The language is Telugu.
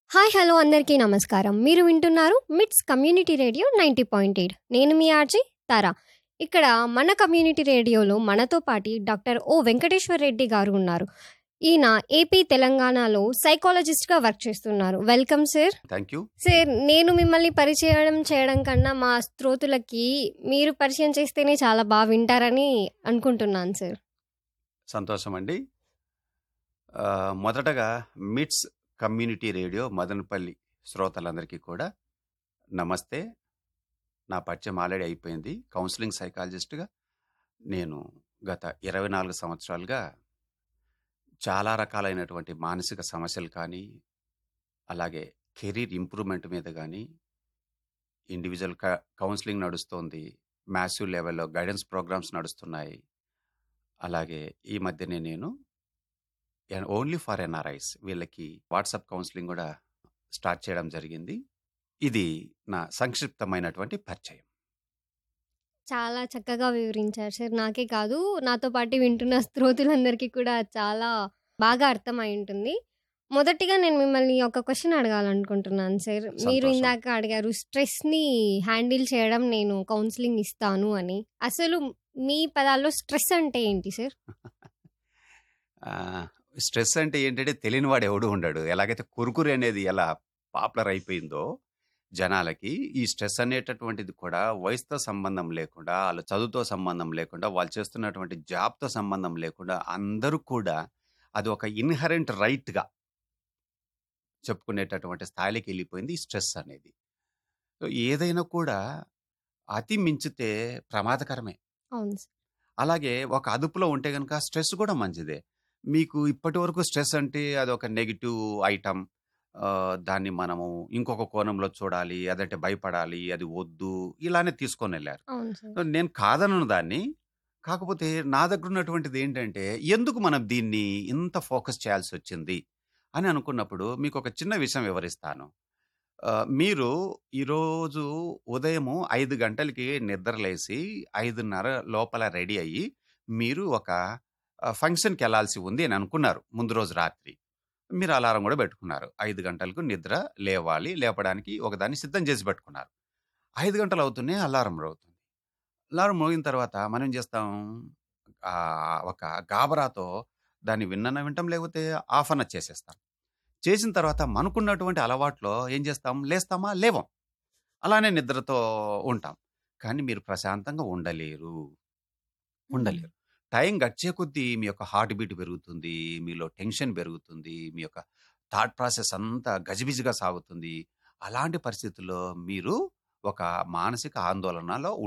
హాయ్ హలో అందరికీ నమస్కారం మీరు వింటున్నారు MITS community radio ninety point eight నేను మీ ఆర్జీ తారా ఇక్కడ మన కమ్యూనిటీ రేడియోలో మనతో పాటి డాక్టర్ ఓ వెంకటేశ్వర్ రెడ్డి గారు ఉన్నారు ఈయన ఏపీ తెలంగాణలో సైకాలజిస్ట్గా వర్క్ చేస్తున్నారు welcome sir thank you sir నేను మిమ్మల్ని పరిచయం చేయడం కన్నా మా శ్రోతులకి మీరు పరిచయం చేస్తేనే చాలా బాగా వింటారని అనుకుంటున్నాను సార్ సంతోషం అండి ఆ, మొదటగా మిట్స్ కమ్యూనిటీ రేడియో మదనపల్లి శ్రోతలందరికీ కూడా నమస్తే నా పరిచయం ఆల్రెడీ అయిపోయింది కౌన్సిలింగ్ సైకాలజిస్ట్గా నేను గత ఇరవై నాలుగు సంవత్సరాలుగా చాలా రకాలైనటువంటి మానసిక సమస్యలు కానీ అలాగే కెరీర్ ఇంప్రూవ్మెంట్ మీద కానీ ఇండివిజువల్ క- కౌన్సిలింగ్ నడుస్తోంది మ్యాసివ్ లెవెల్లో గైడెన్స్ ప్రోగ్రామ్స్ నడుస్తున్నాయి అలాగే ఈ మధ్యనే నేను ఓన్లీ ఫర్ ఎన్ఆర్ఐస్ వీళ్ళకి వాట్సాప్ కౌన్సిలింగ్ కూడా స్టార్ట్ చేయడం జరిగింది ఇది నా సంక్షిప్తమైనటువంటి పరిచయం చాలా చక్కగా వివరించారు సార్ నాకే కాదు నాతో పాటు వింటున్న శ్రోతులందరికీ కూడా చాలా బాగా అర్థమై ఉంటుంది మొదటిగా నేను మిమ్మల్ని ఒక క్వశ్చన్ అడగాలనుకుంటున్నాను సార్ మీరు సంతోషం. ఇందాక అడిగారు స్ట్రెస్ని హ్యాండిల్ చేయడం నేను కౌన్సిలింగ్ ఇస్తాను అని అసలు మీ పదాల్లో స్ట్రెస్ అంటే ఏంటి సార్ ఆ, స్ట్రెస్ అంటే ఏంటంటే తెలియని వాడు ఎవడు ఉండడు ఎలాగైతే కురుకురు అనేది ఎలా పాపులర్ అయిపోయిందో జనాలకి ఈ స్ట్రెస్ అనేటటువంటిది కూడా వయసుతో సంబంధం లేకుండా వాళ్ళ చదువుతో సంబంధం లేకుండా వాళ్ళు చేస్తున్నటువంటి జాబ్తో సంబంధం లేకుండా అందరూ కూడా అది ఒక ఇన్హరెంట్ రైట్గా చెప్పుకునేటటువంటి స్థాయికి వెళ్ళిపోయింది ఈ స్ట్రెస్ అనేది సో ఏదైనా కూడా అతి మించితే ప్రమాదకరమే అవును సార్ అలాగే ఒక అదుపులో ఉంటే కనుక స్ట్రెస్ కూడా మంచిదే మీకు ఇప్పటి వరకు స్ట్రెస్ అంటే అది ఒక నెగిటివ్ ఐటమ్ దాన్ని మనము ఇంకొక కోణంలో చూడాలి అదంటే భయపడాలి అది వద్దు ఇలానే తీసుకొని వెళ్ళారు అవును సార్ సో నేను కాదనను దాన్ని కాకపోతే నా దగ్గర ఉన్నటువంటిది ఏంటంటే ఎందుకు మనం దీన్ని ఇంత ఫోకస్ చేయాల్సి వచ్చింది అని అనుకున్నప్పుడు మీకు ఒక చిన్న విషయం వివరిస్తాను ఆ, మీరు ఈరోజు ఉదయము ఐదు గంటలకి నిద్రలేసి ఐదున్నర లోపల రెడీ అయ్యి మీరు ఒక ఆ, ఫంక్షన్కి వెళ్ళాల్సి ఉంది అని అనుకున్నారు ముందు రోజు రాత్రి మీరు అలారం కూడా పెట్టుకున్నారు ఐదు గంటలకు నిద్ర లేవాలి లేపడానికి ఒకదాన్ని సిద్ధం చేసి పెట్టుకున్నారు ఐదు గంటలు అవుతూనే అలారం అవుతుంది అలారం మోగిన తర్వాత మనం ఏం చేస్తాం ఆ, ఒక గాబరాతో దాన్ని విన్న వింటాం లేకపోతే ఆఫ్ అన్న చేసేస్తాం చేసిన తర్వాత మనకున్నటువంటి అలవాట్లో ఏం చేస్తాం లేస్తామా లేవం అలానే నిద్రతో ఉంటాం కానీ మీరు ప్రశాంతంగా ఉండలేరు ఉండలేరు టైం గడిచే కొద్దీ మీ యొక్క హార్ట్ బీట్ పెరుగుతుంది మీలో టెన్షన్ పెరుగుతుంది మీ యొక్క థాట్ ప్రాసెస్ అంతా గజిబిజిగా సాగుతుంది అలాంటి పరిస్థితుల్లో మీరు ఒక మానసిక ఆందోళనలో